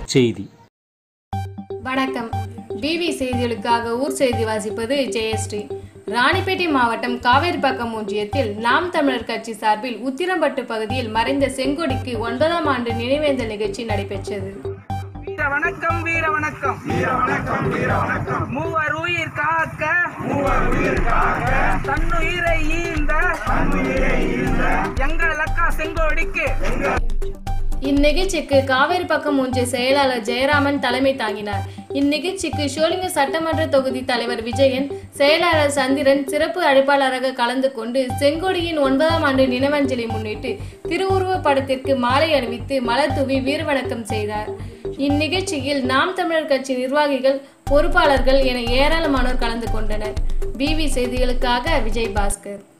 செய்தி வணக்கம் பிவி செய்திகளுக்காக ஊர் செய்தி வாசிப்பது ஜெயஸ்ரீ ராணிப்பேட்டை மாவட்டம் காவேரிப்பாக்கம் ஒன்றியத்தில் நாம் தமிழர் கட்சி சார்பில் உத்திரம்பட்டு பகுதியில் மறைந்த செங்கொடிக்கு ஒன்பதாம் ஆண்டு நினைவேந்தல் நிகழ்ச்சி நடைபெற்றது வீர வணக்கம் வீர வணக்கம் வீர வணக்கம் வீர வணக்கம் மூவர் உயிர் காக்க மூவர் உயிர் காக்க தன்னுயிரை ஈந்த தன்னுயிரை ஈந்த எங்கள் அக்கா செங்கோடிக்கு இந்நிகழ்ச்சிக்கு காவேரிப்பாக்கம் ஒன்றிய செயலாளர் ஜெயராமன் தலைமை தாங்கினார் இந்நிகழ்ச்சிக்கு ஷோலிங்க சட்டமன்ற தொகுதி தலைவர் விஜயன் செயலாளர் சந்திரன் சிறப்பு அழைப்பாளராக கலந்து கொண்டு செங்கோடியின் ஒன்பதாம் ஆண்டு நினைவஞ்சலி முன்னிட்டு திருவுருவப் படத்திற்கு மாலை அணிவித்து மலர் தூவி வீரவணக்கம் செய்தார் இந்நிகழ்ச்சியில் நாம் தமிழர் கட்சி நிர்வாகிகள் பொறுப்பாளர்கள் என ஏராளமானோர் கலந்து கொண்டனர் பிவி செய்திகளுக்காக விஜய் பாஸ்கர்